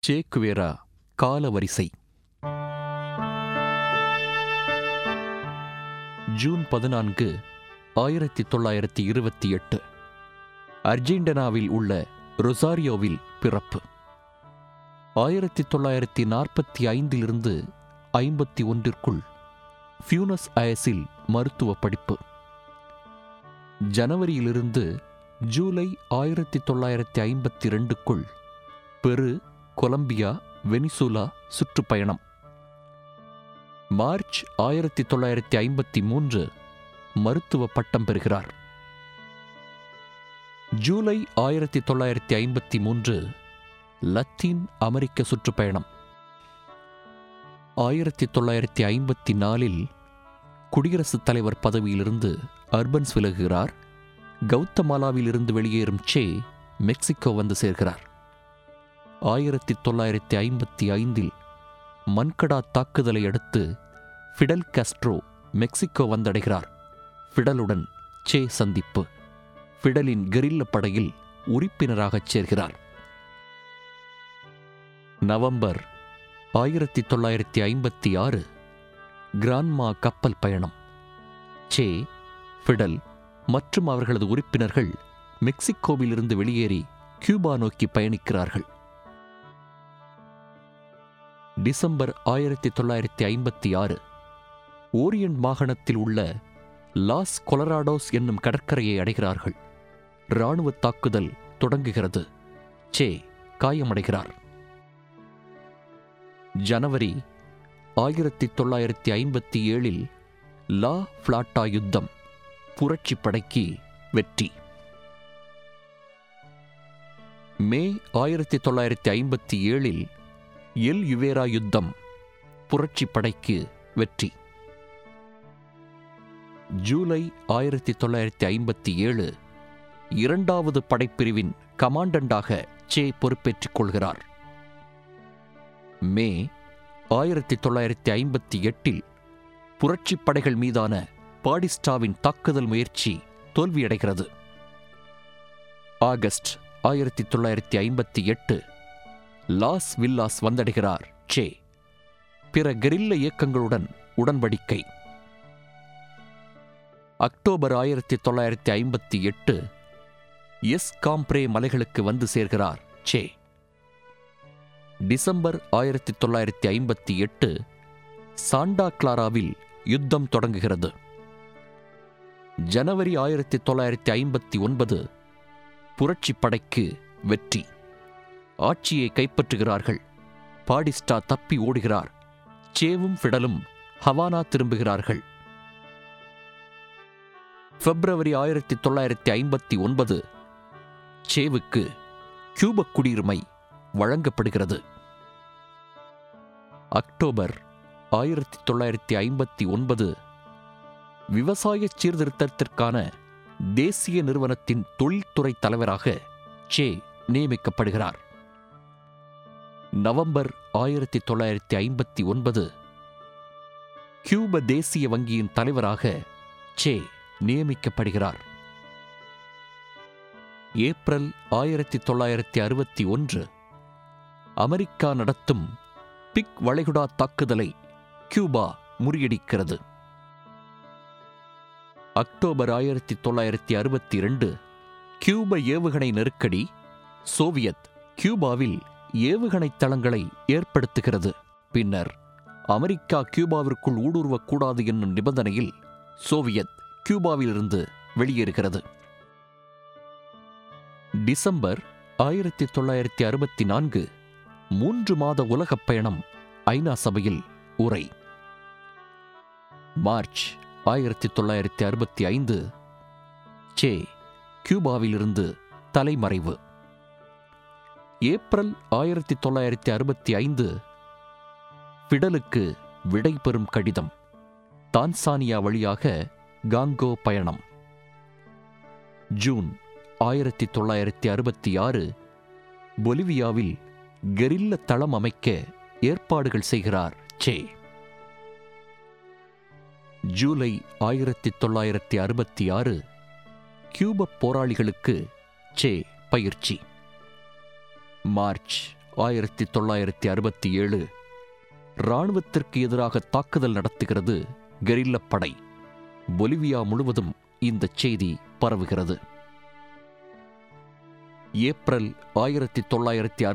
Che Guevara காலவரிசை June பதினான்கு ஆயிரத்தி தொள்ளாயிரத்தி இருபத்தி எட்டு அர்ஜென்டினாவில் உள்ள ரொசாரியோவில் பிறப்பு ஆயிரத்தி தொள்ளாயிரத்தி நாற்பத்தி ஐந்திலிருந்து ஐம்பத்தி ஒன்றிற்குள் ஃபியூனஸ் அயஸில் மருத்துவ படிப்பு ஜனவரியிலிருந்து ஜூலை ஆயிரத்தி தொள்ளாயிரத்தி ஐம்பத்தி ரெண்டுக்குள் பெரு கொலம்பியா வெனிசுலா சுற்றுப்பயணம் மார்ச் ஆயிரத்தி தொள்ளாயிரத்தி ஐம்பத்தி மூன்று மருத்துவ பட்டம் பெறுகிறார் ஜூலை ஆயிரத்தி தொள்ளாயிரத்தி ஐம்பத்தி மூன்று லத்தீன் அமெரிக்க சுற்றுப்பயணம் ஆயிரத்தி தொள்ளாயிரத்தி ஐம்பத்தி நாலில் குடியரசுத் தலைவர் பதவியிலிருந்து அர்பன்ஸ் விலகுகிறார் கௌதமாலாவிலிருந்து வெளியேறும் சே மெக்சிகோ வந்து சேர்கிறார் ஆயிரத்தி தொள்ளாயிரத்தி ஐம்பத்தி ஐந்தில் மன்கடா தாக்குதலை அடுத்து ஃபிடல் காஸ்ட்ரோ மெக்சிகோ வந்தடைகிறார் ஃபிடலுடன் சே சந்திப்பு ஃபிடலின் கெரில்ல படையில் உறுப்பினராகச் சேர்கிறார் நவம்பர் ஆயிரத்தி தொள்ளாயிரத்தி ஐம்பத்தி ஆறு கிரான்மா கப்பல் பயணம் சே ஃபிடல் மற்றும் அவர்களது உறுப்பினர்கள் மெக்சிகோவிலிருந்து வெளியேறி கியூபா நோக்கி பயணிக்கிறார்கள் டிசம்பர் ஆயிரத்தி தொள்ளாயிரத்தி ஐம்பத்தி ஆறு ஓரியன்ட் மாகாணத்தில் உள்ள லாஸ் கொலராடோஸ் என்னும் கடற்கரையை அடைகிறார்கள் இராணுவ தாக்குதல் தொடங்குகிறது சே காயமடைகிறார் ஜனவரி ஆயிரத்தி தொள்ளாயிரத்தி ஐம்பத்தி ஏழில் லா பிளாட்டா யுத்தம் புரட்சி படைக்கு வெற்றி மே ஆயிரத்தி தொள்ளாயிரத்தி ஐம்பத்தி ஏழில் எல் யுவேரா யுத்தம் புரட்சி படைக்கு வெற்றி ஜூலை ஆயிரத்தி தொள்ளாயிரத்தி ஐம்பத்தி ஏழு இரண்டாவது படைப்பிரிவின் கமாண்டண்டாக சே பொறுப்பேற்றுக் கொள்கிறார் மே ஆயிரத்தி தொள்ளாயிரத்தி ஐம்பத்தி எட்டில் புரட்சிப் படைகள் மீதான பாடிஸ்டாவின் தாக்குதல் முயற்சி தோல்வியடைகிறது ஆகஸ்ட் ஆயிரத்தி தொள்ளாயிரத்தி ஐம்பத்தி எட்டு லாஸ் வில்லாஸ் வந்தடைகிறார் சே பிற கெரில்ல இயக்கங்களுடன் உடன்படிக்கை அக்டோபர் ஆயிரத்தி தொள்ளாயிரத்தி ஐம்பத்தி எட்டு எஸ் காம்ப்ரே மலைகளுக்கு வந்து சேர்கிறார் சே டிசம்பர் ஆயிரத்தி தொள்ளாயிரத்தி ஐம்பத்தி எட்டு சாண்டா கிளாராவில் யுத்தம் தொடங்குகிறது ஜனவரி ஆயிரத்தி தொள்ளாயிரத்தி ஐம்பத்தி ஒன்பது புரட்சி படைக்கு வெற்றி ஆட்சியை கைப்பற்றுகிறார்கள் பாடிஸ்டா தப்பி ஓடுகிறார் சேவும் ஃபிடலும் ஹவானா திரும்புகிறார்கள் பிப்ரவரி ஆயிரத்தி தொள்ளாயிரத்தி ஐம்பத்தி ஒன்பது சேவுக்கு கியூபக் குடியுரிமை வழங்கப்படுகிறது அக்டோபர் ஆயிரத்தி தொள்ளாயிரத்தி ஐம்பத்தி ஒன்பது விவசாய சீர்திருத்தத்திற்கான தேசிய நிறுவனத்தின் தொழில்துறை தலைவராக சே நியமிக்கப்படுகிறார் நவம்பர் ஆயிரத்தி தொள்ளாயிரத்தி ஐம்பத்தி ஒன்பது கியூப தேசிய வங்கியின் தலைவராக சே நியமிக்கப்படுகிறார் ஏப்ரல் ஆயிரத்தி தொள்ளாயிரத்தி அறுபத்தி ஒன்று அமெரிக்கா நடத்தும் பிக் வளைகுடா தாக்குதலை கியூபா முறியடிக்கிறது அக்டோபர் ஆயிரத்தி தொள்ளாயிரத்தி அறுபத்தி இரண்டு கியூப ஏவுகணை நெருக்கடி சோவியத் கியூபாவில் ஏவுகணை தளங்களை ஏற்படுத்துகிறது பின்னர் அமெரிக்கா கியூபாவிற்குள் ஊடுருவக்கூடாது என்னும் நிபந்தனையில் சோவியத் கியூபாவிலிருந்து வெளியேறுகிறது டிசம்பர் ஆயிரத்தி தொள்ளாயிரத்தி அறுபத்தி நான்கு மூன்று மாத உலகப் பயணம் ஐநா சபையில் உரை மார்ச் ஆயிரத்தி தொள்ளாயிரத்தி அறுபத்தி ஐந்து சே கியூபாவிலிருந்து தலைமறைவு ஏப்ரல் ஆயிரத்தி தொள்ளாயிரத்தி அறுபத்தி ஐந்து பிடலுக்கு விடை பெறும் கடிதம் தான்சானியா வழியாக காங்கோ பயணம் ஜூன் ஆயிரத்தி தொள்ளாயிரத்தி அறுபத்தி ஆறு பொலிவியாவில் கெரில்ல தளம் அமைக்க ஏற்பாடுகள் செய்கிறார் சே ஜூலை ஆயிரத்தி தொள்ளாயிரத்தி அறுபத்தி ஆறு கியூப போராளிகளுக்கு சே பயிற்சி மார்ச் ஆயிரத்தி தொள்ளாயிரத்தி அறுபத்தி ஏழு இராணுவத்திற்கு எதிராக தாக்குதல் நடத்துகிறது கெரில்லப் படை பொலிவியா முழுவதும் இந்தச் செய்தி பரவுகிறது ஏப்ரல் ஆயிரத்தி தொள்ளாயிரத்தி